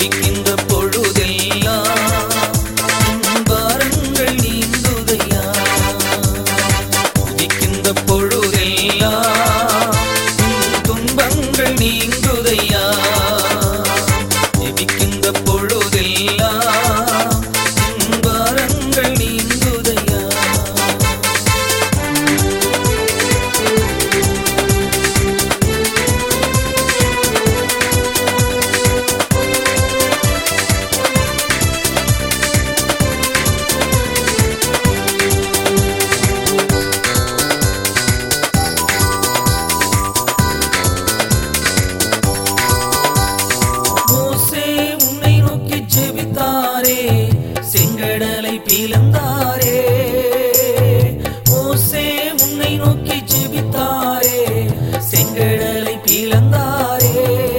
துதிக்கின்ற பொழுதெல்லாம் என் பாரங்கள் நீங்குதையா துதிக்கின்ற பொழுதெல்லாம் என் துன்பங்கள் நீங்குதையா ஜெபிக்கின்ற பொழுதெல்லாம் என் பாரங்கள் நீங்குதையா மோசே உன்னை நோக்கி ஜெபித்தாரே செங்கடலை பிளந்தாரே மோசே உன்னை நோக்கி ஜெபித்தாரே செங்கடலை பிளந்தாரே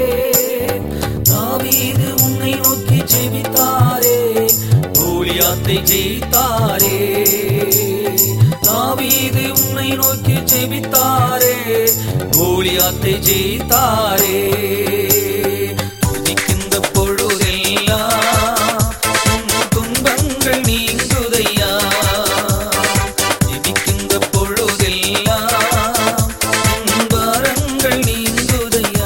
தாவீது உன்னை நோக்கி ஜெபித்தாரே கோலியாத்தை ஜெயித்தாரே தாவீது உன்னை நோக்கி ஜெபித்தாரே கோலியாத்தை ஜெயித்தாரே துதிக்கின்ற பொழுதெல்லாம் உன் துன்பங்கள் நீங்குதையா ஜெபிக்கின்ற பொழுதெல்லாம் உன் பாரங்கள் நீங்குதையா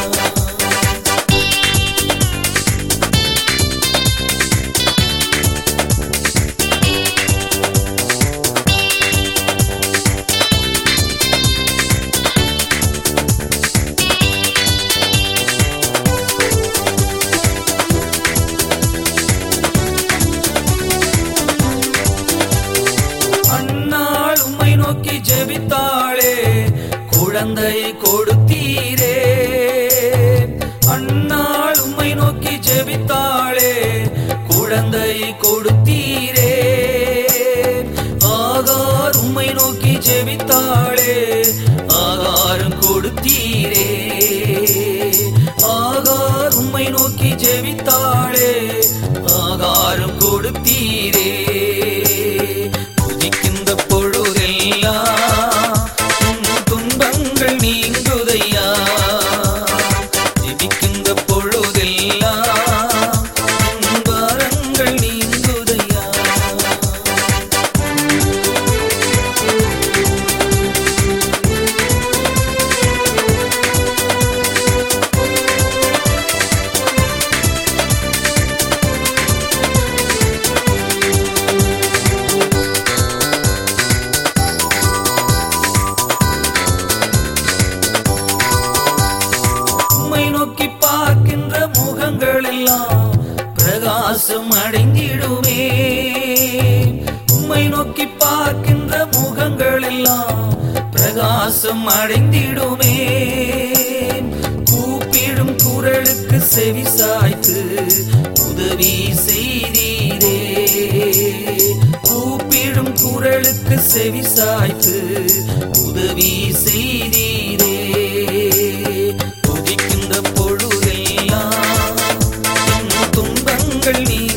அன்னாள் உம்மை நோக்கி ஜெபித்தாளே குழந்தையை கொடுத்தீரே அன்னாள் உம்மை நோக்கி ஜெபித்தாளே குழந்தையை கொடுத்தீரே ஆகார் உம்மை நோக்கி ஜெபித்தாளே ஆகாரம் கொடுத்தீரே ஆகார் உம்மை நோக்கி ஜெபித்தாளே ஆகாரம் கொடுத்தீரே துதிக்கின்ற பொழுதெல்லாம் உன் துன்பங்கள் நீங்குதையா ஜெபிக்கின்ற பொழுதெல்லாம் உன் பாரங்கள் நீங்குதையா உம்மை நோக்கி பார்க்கின்ற முகங்கள் எல்லாம் பிரகாசம் அடைந்திடுமே உம்மை நோக்கி பார்க்கின்ற முகங்கள் எல்லாம் பிரகாசம் அடைந்திடுமே கூப்பிடும் குரலுக்கு செவி சாய்த்து உதவி செய்தீரே கூப்பிடும் குரலுக்கு செவி சாய்த்து உதவி செய்தீரே துதிக்கின்ற பொழுதெல்லாம் என் துன்பங்கள் நீ